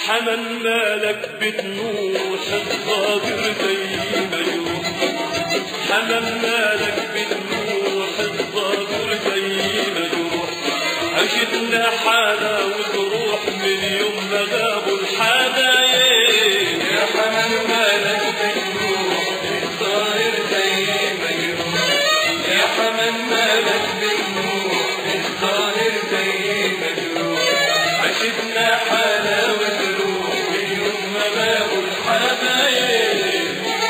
حمل مالك بتنوح الصابر زي ما يروح حمل مالك بتنوح الصابر زي ما يروح عشتنا حالة وتروح من يوم ما غابوا الحبايب يا حمل مالك بتروح الظاهر زي ما يروح يا حمل مالك بتروح الظاهر زي ما يروح عشتنا حالة وتروح من يوم ما بابوا الحبايب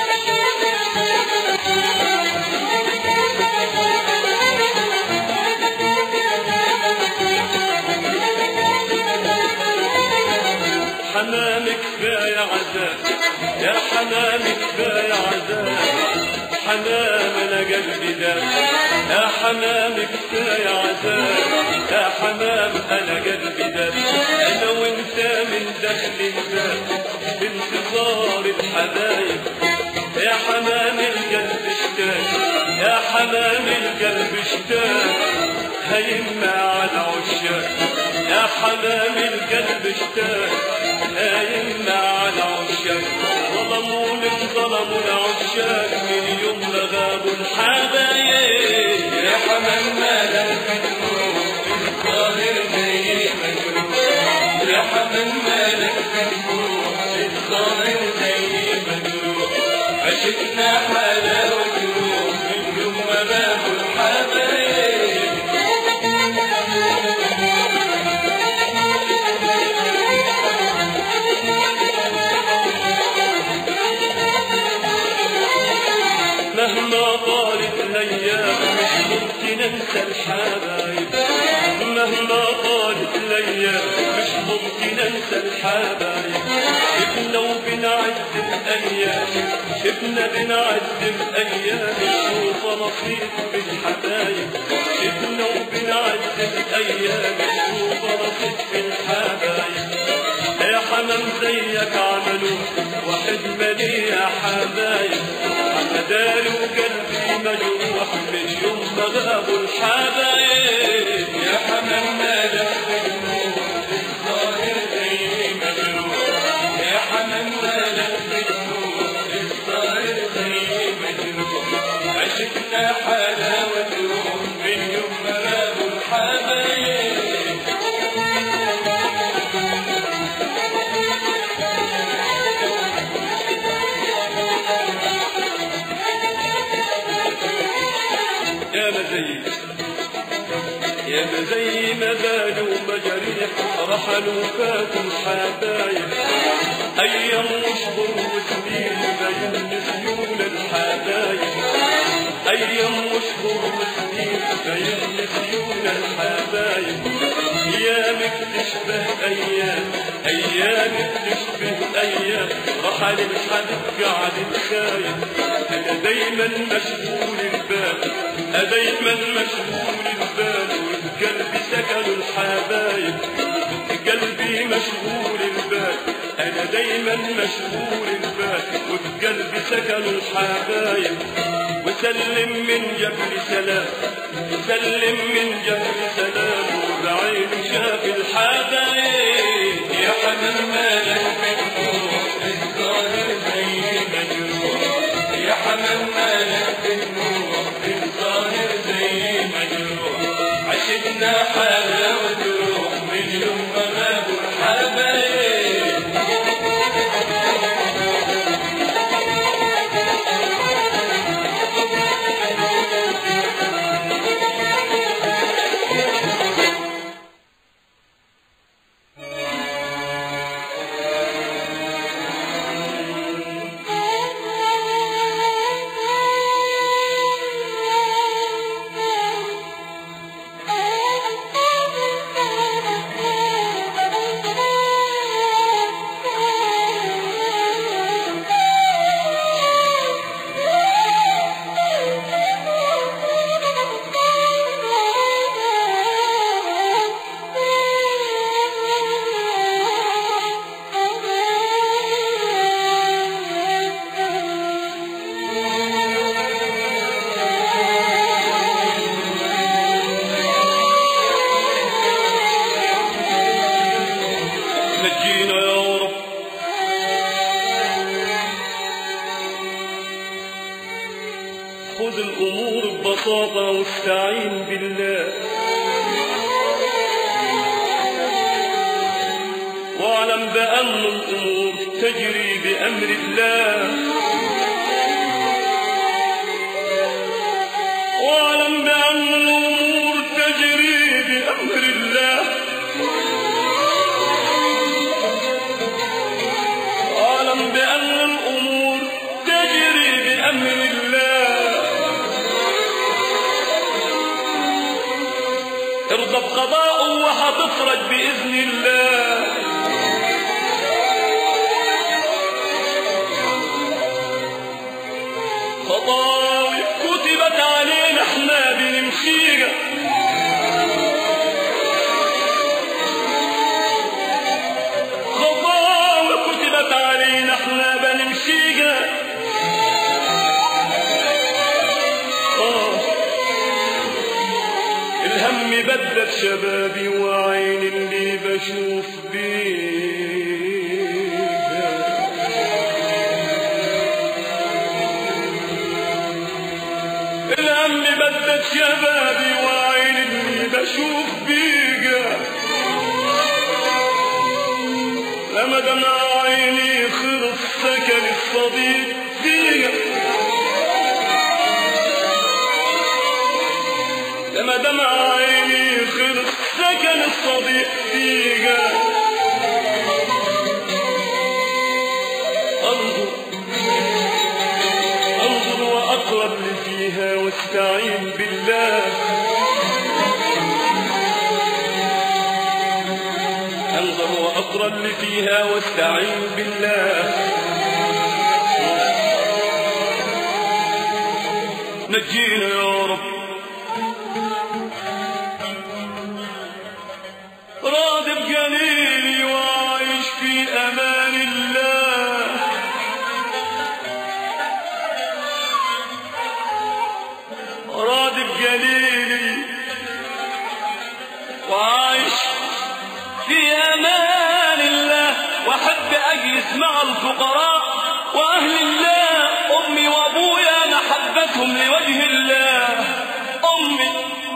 حمامك كفاية عذاب يا حمامك كفاية عذاب حمام انا قلبي داب يا حمامك كفاية عذاب يا حمام انا قلبي داب انا وانت من دخل الباب بانتظار الحبايب يا حمام القلب اشتاق يا حمام القلب اشتاق هيما على العشاق يا حمام القلب اشتاق هيما على العشاق ظلموني ظلموا العشاق من يوم ما غابوا الحبايب يا حمل مالك بتروح الظاهر زي ما يروح يا حمل مالك بتروح الظاهر زي ما يروح عشتنا حالة وتروح من يوم ما بابوا الحبايب مهما طالت الايام مش ممكن انسى الحبايب مهما طالت الايام مش ممكن انسى الحبايب شفنا وبنعد الايام شفنا بنعد الايام نشوف نصيب بالحبايب شفنا وبنعد الايام نشوف نصيب بالحبايب يا حمام زيك عملوا واحد مالي يا حبايب مداري وقلبي مجروح من يوم ما غابوا الحبايب يا حمل مالك بتروح الظاهر زي ما يروح يا حمل مالك بتروح الظاهر زي ما يروح عشقنا حالة وتروح من يوم ما غابوا الحبايب يا مزيد يا زي ما بانوا مجاريح رحلوا فاتوا الحبايب ايام وشهور وسنين بين نسيون الحبايب ايام وشهور وسنين بين نسيون الحبايب ايامك تشبه ايام ايامك تشبه ايام رحل الحبيب قاعد الخايب انا دايما مشغول البال انا دايما مشغول البال وقلبي سكن الحبايب قلبي مشغول البال انا دايما مشغول البال وقلبي سكن الحبايب وسلم من جبل سلام سلم من جبل سلام وبعين شاف الحبايب يا حمل مالك بتروح الظاهر زي ما يروح يا حمل مالك بتروح الظاهر زي ما يروح عشقنا حالة وتروح من يوم ما غابوا الحبايب نجينا يا رب ببساطة واستعين بالله واعلم بأن الأمور تجري بأمر الله واعلم بأن الأمور تجري بأمر الله واعلم بأن الأمور تجري بأمر الله ارضى بقضاءه وحتفرج بإذن الله خطاوي كتبت علينا احنا بنمشيها خطاوي كتبت علينا احنا بنمشيها آه. الهم بدل شبابي وعين اللي بشوف بيها الهم بدل شبابي وعين اللي بشوف بيها لما دمع عيني خلص سكن الصديق فيها لما دمع عيني خلص سكن الصديق فيها انظر انظر واقرب لي فيها واستعين بالله انظر واقرب لي فيها واستعين بالله نجينا يا رب راضي بجليلي وعايش في امان الله راضي بجليلي وعايش في امان الله واحب اجلس مع الفقراء واهل الله امي وابويا محبتهم لوجه الله امي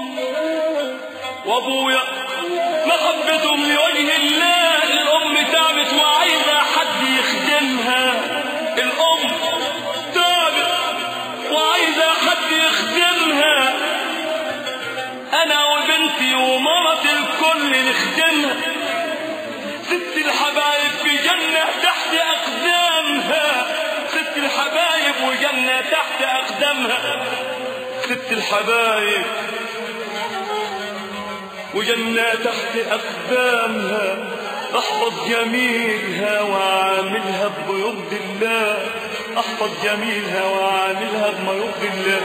وابويا محبتهم لوجه الله الام تعبت وعايزه حد يخدمها الام تعبت وعايزه حد يخدمها انا وبنتي ومرتي الكل نخدمها ست الحبايب في جنة تحت أقدامها ست الحبايب وجنة تحت أقدامها ست الحبايب وجنة تحت أقدامها احفظ جميلها وعاملها بيرضي الله احفظ جميلها وعاملها بما يرضي الله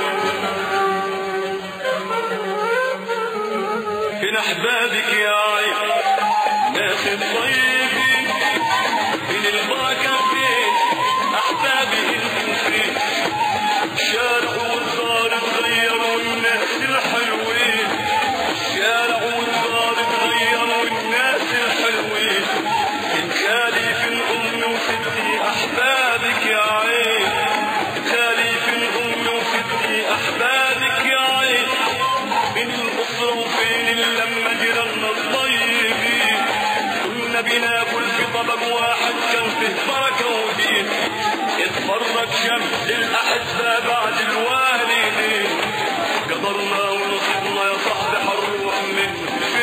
فين احبابك يا عين ناس الطيبين فين البركه فين احبابي انتم فين الشارع والدار اتغيروا الناس الحلوين الشارع والدار اتغيروا الناس الحلوين من خالي في الام وستي احبابك يا عين خالي في الام وستي احبابك يا عين من الأسرة وفين اللمة جيراننا الطيبين كنا بناكل في طبق واحد كان فيه بركة ودين يتفرج شمس الأحبة بعد الوالدين قدرنا ونصيبنا يا صاحبي حنروح من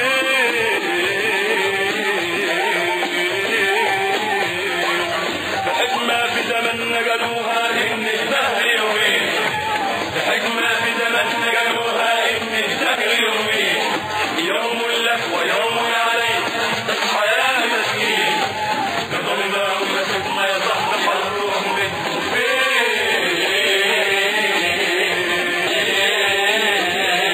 فين بحكمة في زمن قالوها إن الدهر يومين بحكمة في زمن قالوها إن الدهر يومين يوم لك ويوم عليك تصحى يا مسكين قدرنا ونصيبنا يا صاحبي حنروح من فين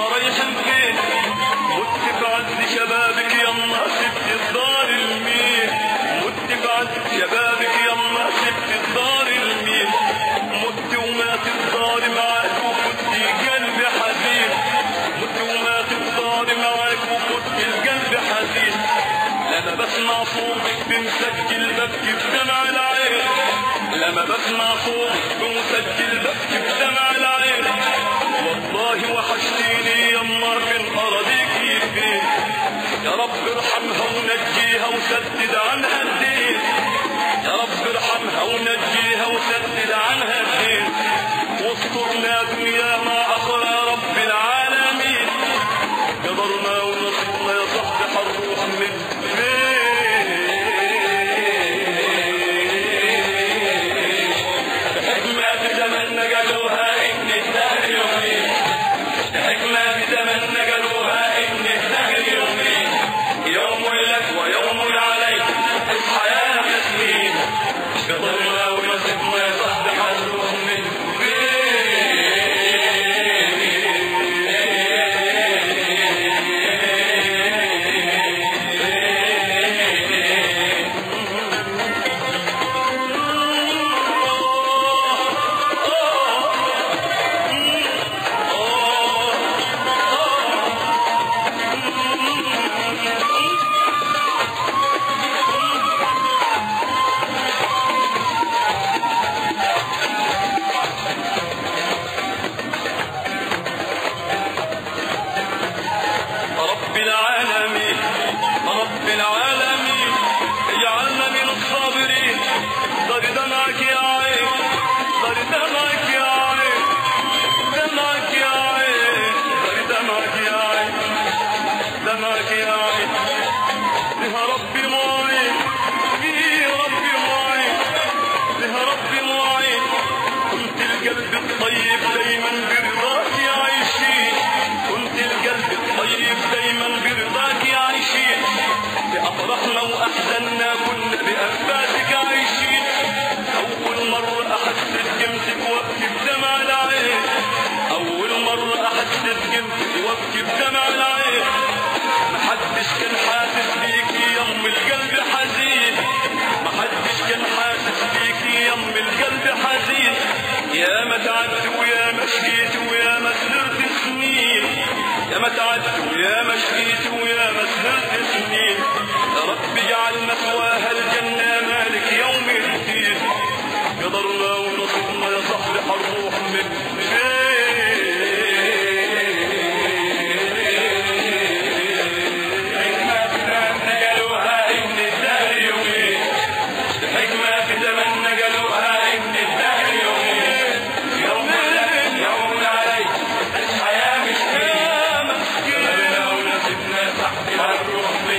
رايحين فين مت في عز شبابك يما سبت الدار المين مت في عز شبابك يما سبت الدار المين مت ومات الدار معاك وكنت قلبي حزين مت ومات الدار معاك وكنت القلب حزين لما بسمع صوتك بمسجل ببكي بدمع العين لما بسمع صوتك بمسجل ببكي بدمع العين والله وحشتيني يما فين أراضيك فين يا رب ارحمها ونجيها وسدد عنها الدين يا رب ارحمها ونجيها وسدد عنها الدين واسترنا دنيا مع أخرى رب العالمين قدرنا ونصرنا يا صاحبي حنروح من فين حكمة في زمن قالوها إن الدهر يومين حكمة في زمن قالوها إن الدهر يومين يوم لك ويوم عليك اصحى يا مسكين قدرنا ونصرنا يا صاحبي حنروح من رب العالمين رب العالمين اجعلنا من الصابرين ضر دمعك يا عين ضر دمعك يا عين دمعك يا عين ضر دمعك يا عين دمعك يا عين بها ربي معين بها ربي معين بها ربي معين كنت القلب الطيب دايما برضاك يعيشين كنت القلب الطيب دايما برضاك يعيشين بأفرحنا وأحزننا كنا بأنفاسك عايشين أول مرة أحسس قيمتك وابكي بدمع العين أول مرة أحسس قيمتك وابكي بدمع العين محدش كان حاسس بيكي يم القلب حزين محدش كان حاسس بيكي يم القلب حزين يا ما تعبت ويا ما شقيت ويا ما سهرت سنين يا ما تعبت ويا ما شقيت ويا ما سهرت سنين يا رب اجعل مثواها الجنة مالك يوم الدين قدرنا ونصرنا يا صاحبي حنروح من حكمة في زمن قالوها إن الدهر يومين حكمة في زمن قالوها إن الدهر يومين يوم لك يوم عليك الحياة مسكين مسكين ونصيبنا صاحبي هنروح من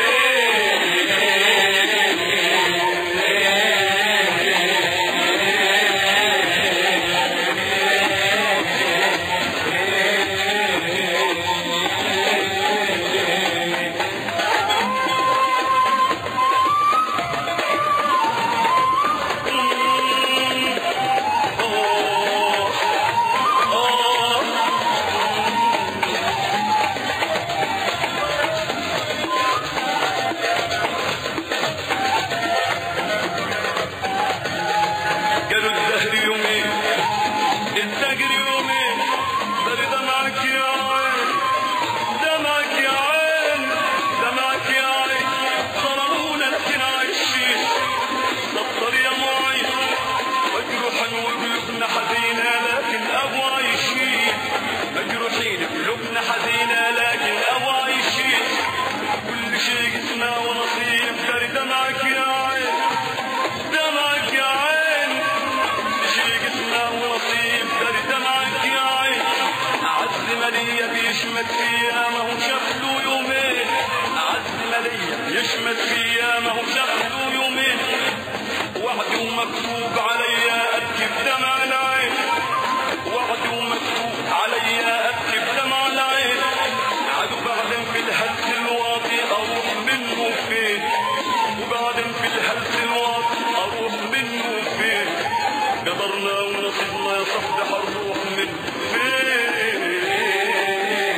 قالوا الدهر يومين الدهر يومين بل دمعك يا عين دمعك يا عين دمعك يا عين ظلمونا لكن عايشين دفتر يا معين مجروحا وقلوبنا حزينة لكن أبو عايشين مجروحين قلوبنا حزينة لكن أبو عايشين كل شيء اسمه ونصيب دار دمعك يا عين دمعك يا عين شيء اسمه ونصيب دار دمعك يا عين أعز مالية بيشمت فيها ما هو شكله يومين أعز مالية يشمت فيها ما هو شكله يومين وعد ومكتوب عليا أبكي بدمع العين وعد ومكتوب عليا أبكي بدمع العين عاد بعدين في الهز الواطي أروح منه فين وبعدين في الهز الواطي أروح منه فين قدرنا ونصيبنا يا صاحبي حنروح من فين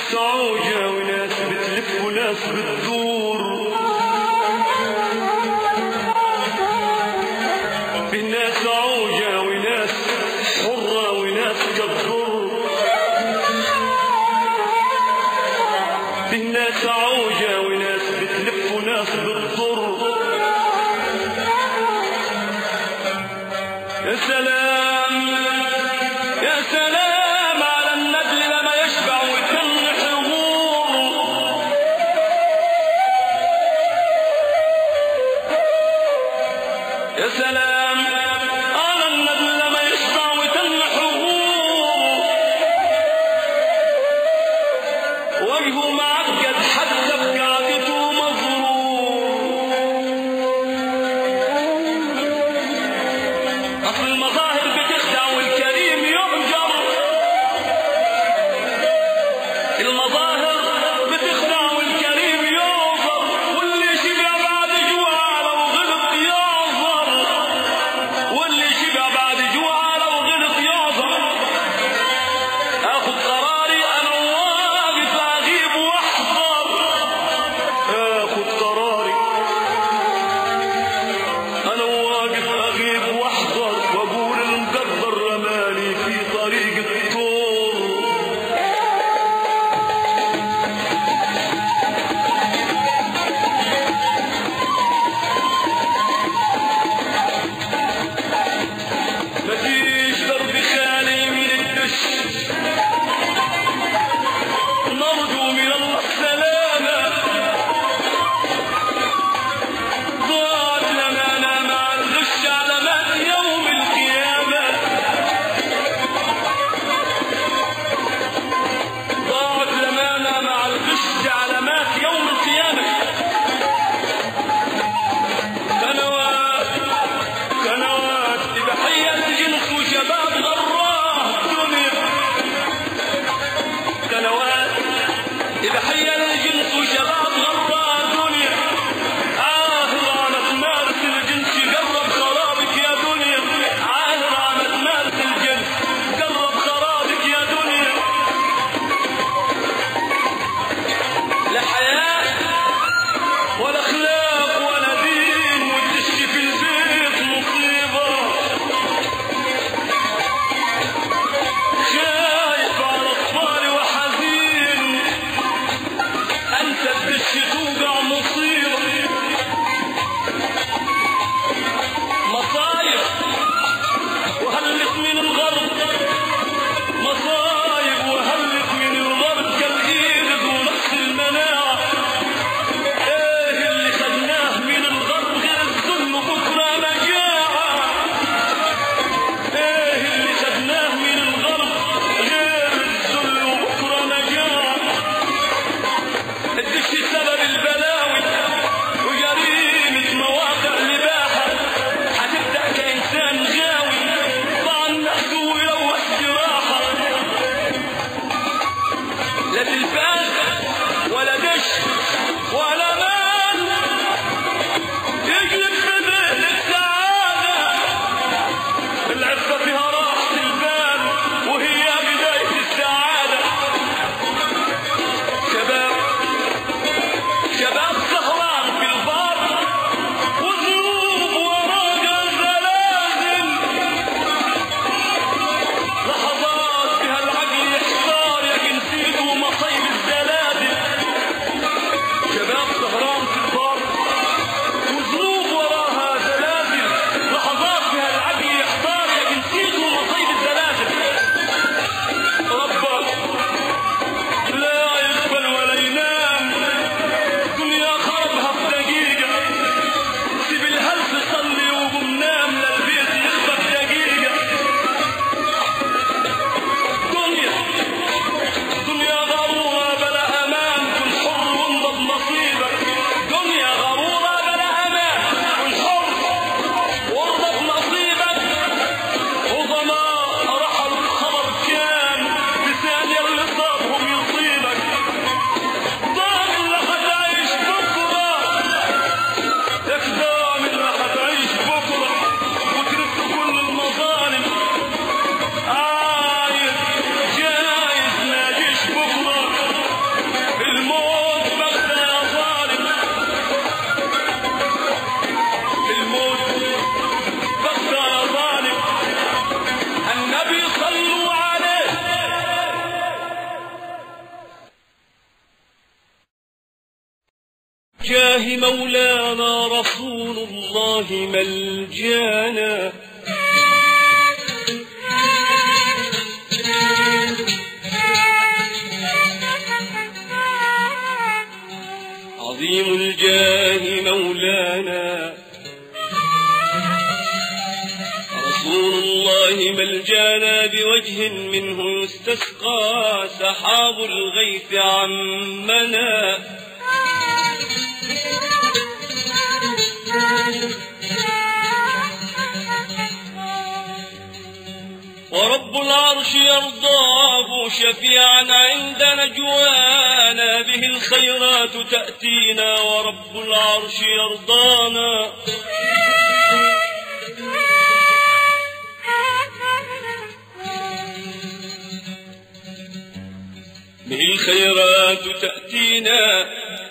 ناس عوجة وناس بتلف وناس بتدور في ناس عوجة وناس حرة وناس كالضر في ناس عوجة وناس بتلف وناس بتضر يا سلام يا سلام على النبل لما يشبع ويكل حضور الجاه مولانا رسول الله ملجانا عظيم الجاه مولانا رسول الله ملجانا بوجه منه يستسقى سحاب الغيث عمنا ورب العرش يرضاه شفيعا عند نجوانا به الخيرات تأتينا ورب العرش يرضانا به الخيرات تأتينا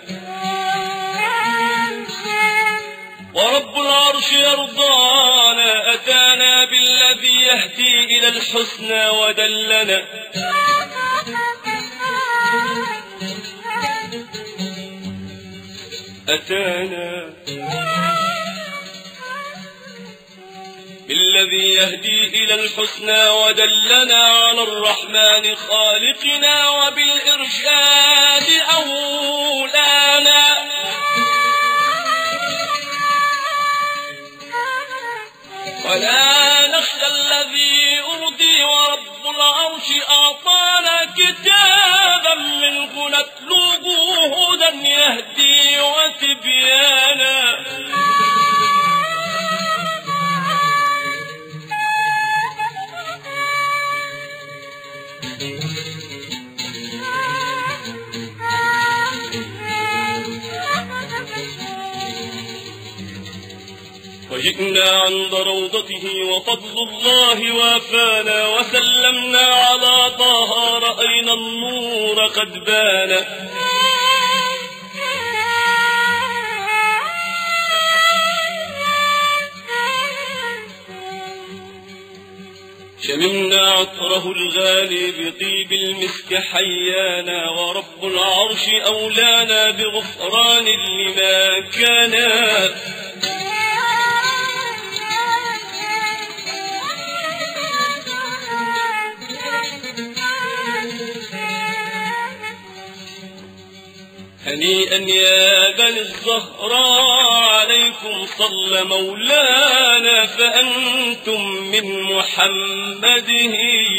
ورب العرش يرضانا أتانا بالذي يهدي إلى الحسنى ودلنا أتانا بالذي يهدي إلى الحسنى ودلنا على الرحمن خالقنا وبالإرشاد أولانا ولا نخشى الذي أرضي ورب العرش أعطانا كتابا منه نتلوه هدى يهدي وتبيانا وجئنا عند روضته وفضل الله وافانا وسلمنا على طه رأينا النور قد بان شممنا عطره الغالي بطيب المسك حيانا ورب العرش أولانا بغفران لما كان هنيئا يا بني الزهراء عليكم صلى مولانا فأنتم من محمده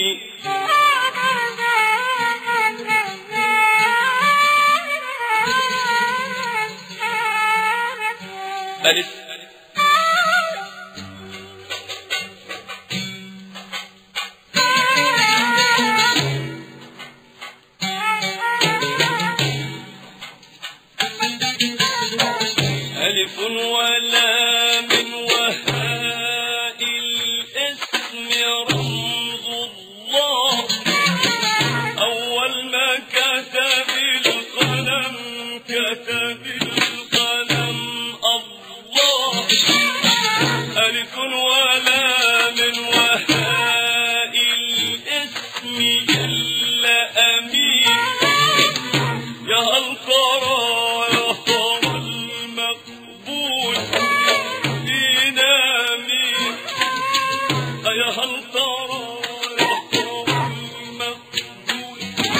ألف ألف ولام وهاء الاسم رمز الله أول ما كتب القلم كتب القلم الله ألف ولام وهاء الاسم جل أمين يا هل ترى يا ترى المقبول فينا مين يا هل ترى يا ترى المقبول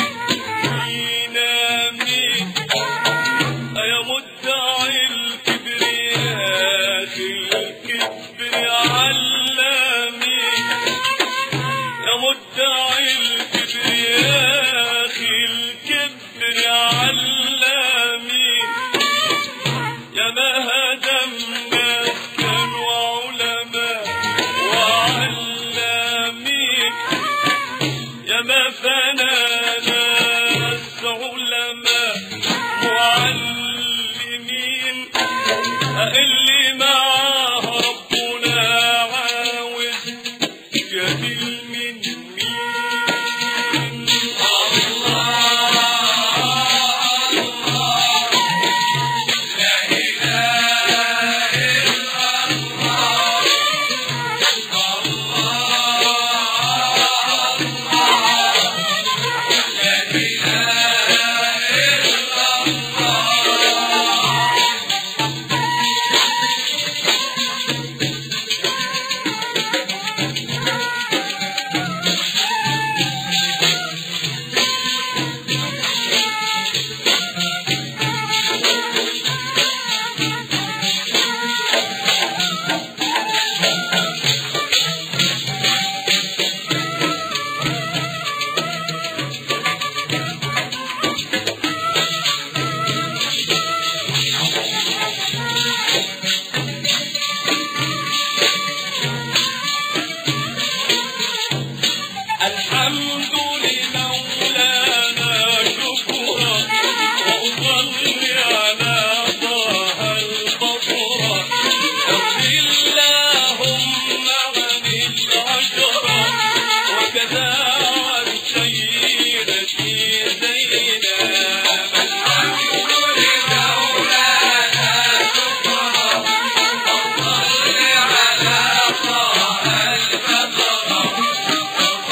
فينا مين يا مدعي الكبرياء الكبر علامي يا مدعي الكبرياء الكبر علامي يا ما هدمنا كانوا علماء وعلامين يا ما فنانا ناس علماء معلمين اللي معاه ربنا عاوز جميل من مين الحمد لمولانا شكرا وأصلي على طه البصرة اغفر اللهم عن العشرة وكذا عن سيدتي زينب الحمد لمولانا شكرا وأصلي على طه البصرة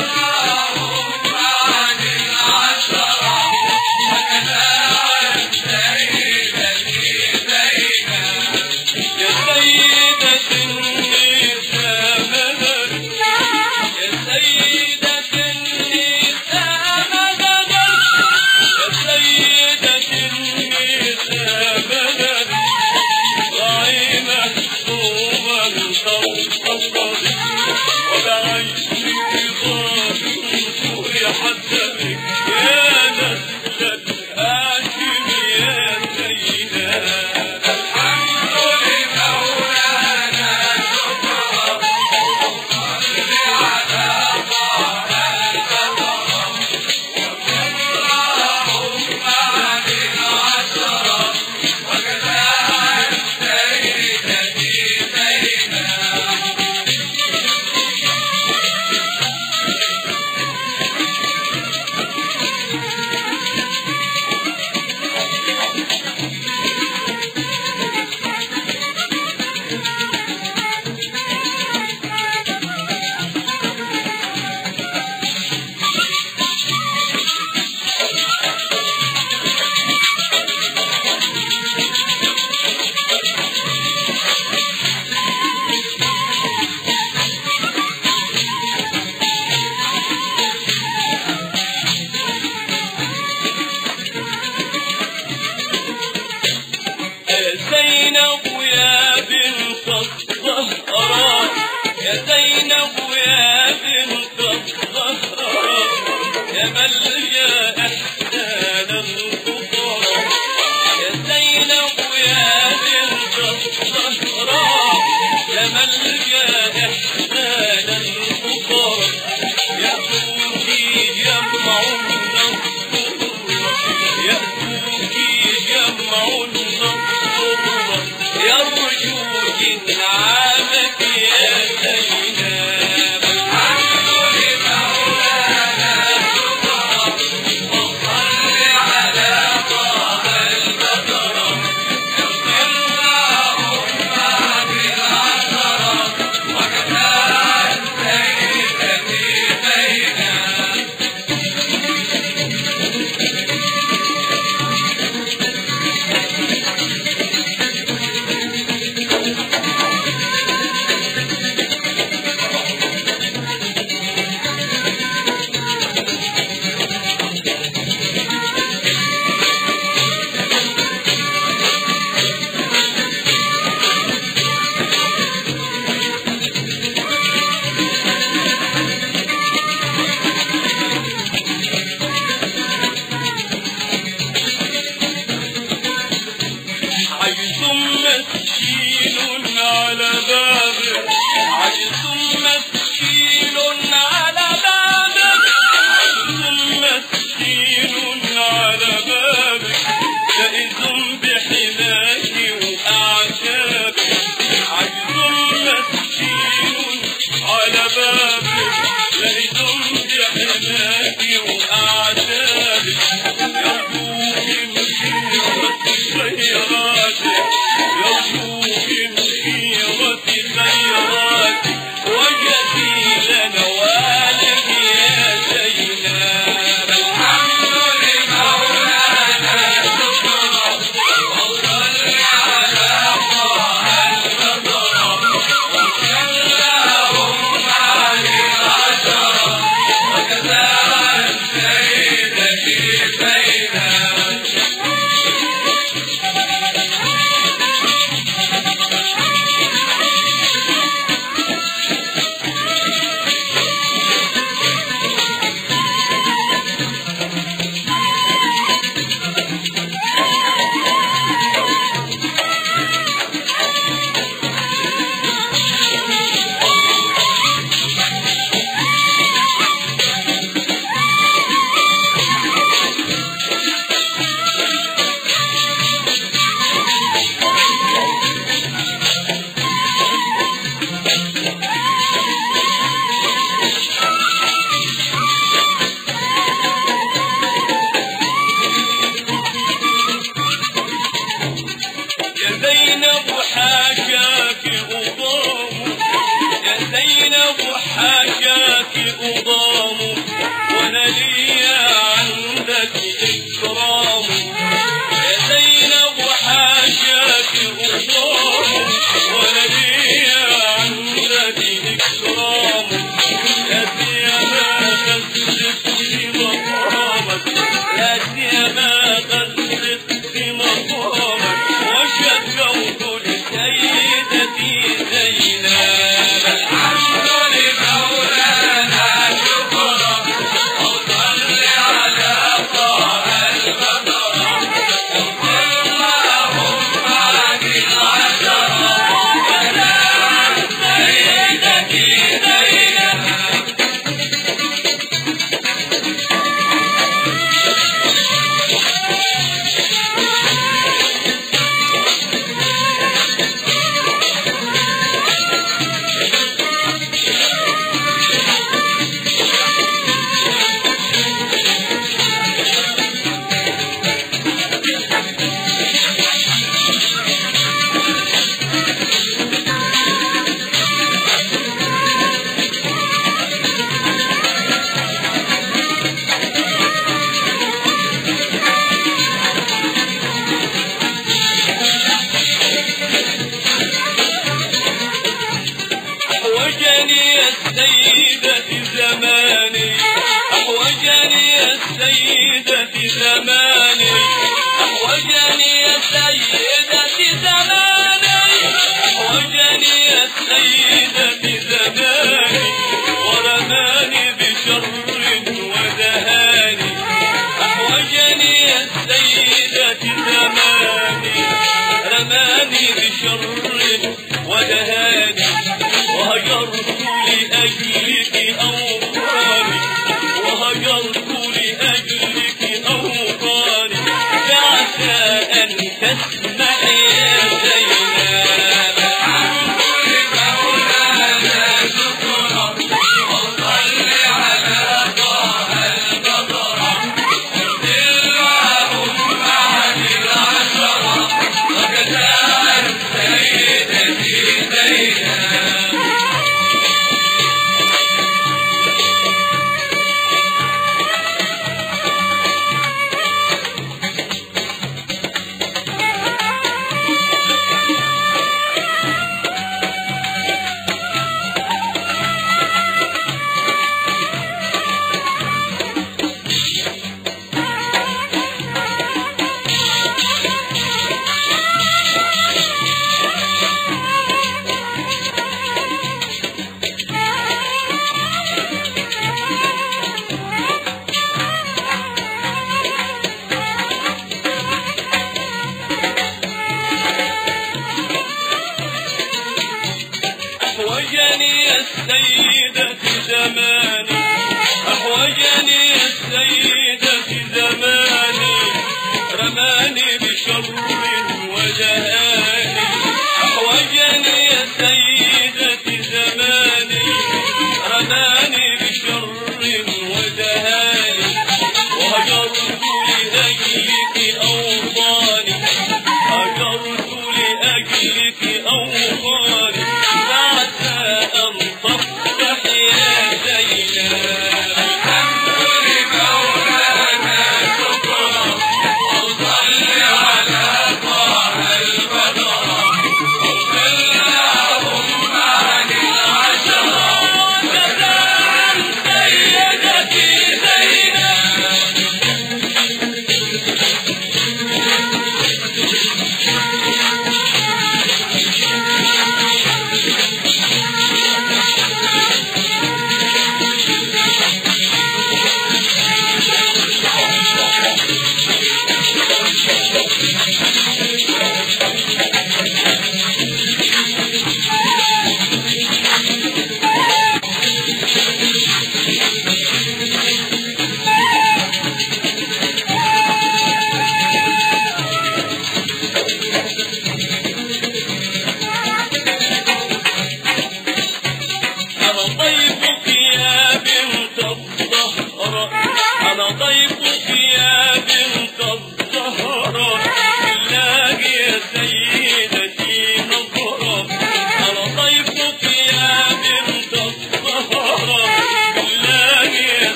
حسبك يا نسل الهاشم يا سيدنا الحمد لمولانا شكرا وصل على طه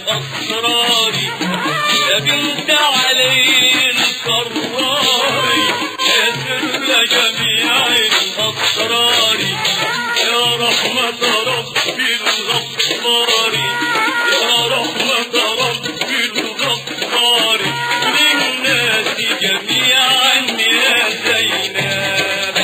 أسراري يا بنت علي القراري يا سر جميع الأسرار يا رحمة ربي الغفار يا رحمة ربي الغفار للناس جميعا يا زينب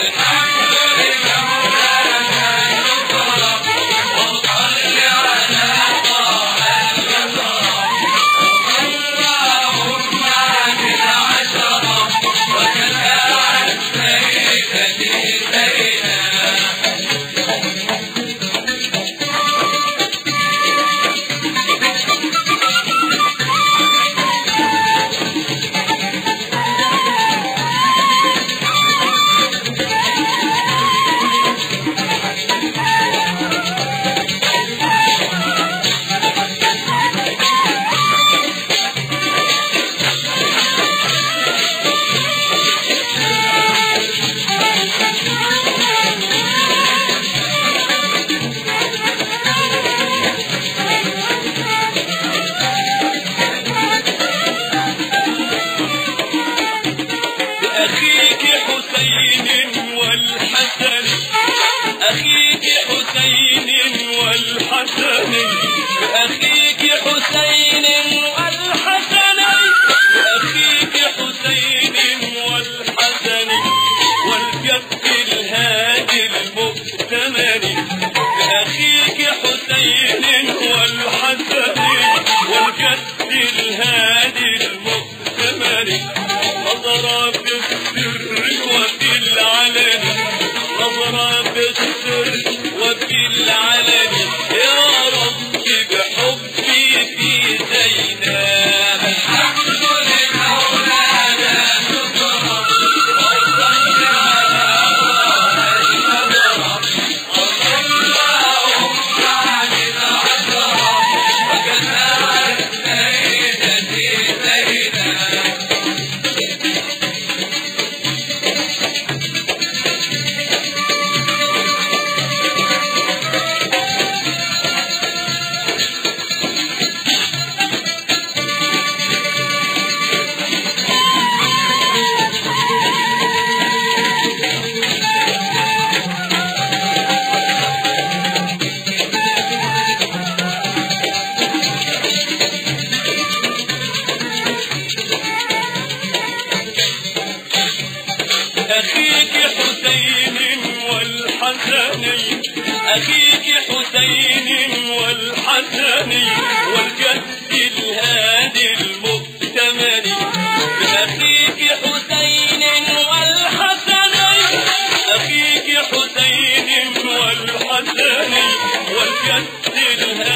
بأخيك حسين والحسن أخيك حسين والحسن بأخيك حسين والحسن بأخيك حسين والحسن والجد الهادي المؤتمن بأخيك حسين والحسن والجد الهادي المؤتمن نظرة بالسر وفي العلن نظرة بالسر وفي العلن يا رب بحبي في زينب الحمد لمولانا نصرة وصل على الله اللهم عن العشرة وكفى سيدتي زينب أخيك حسين والحسن أخيك حسين والحسن والجد الهادي المؤتمن بأخيك حسين والحسن أخيك حسين والحسن والجد الهادي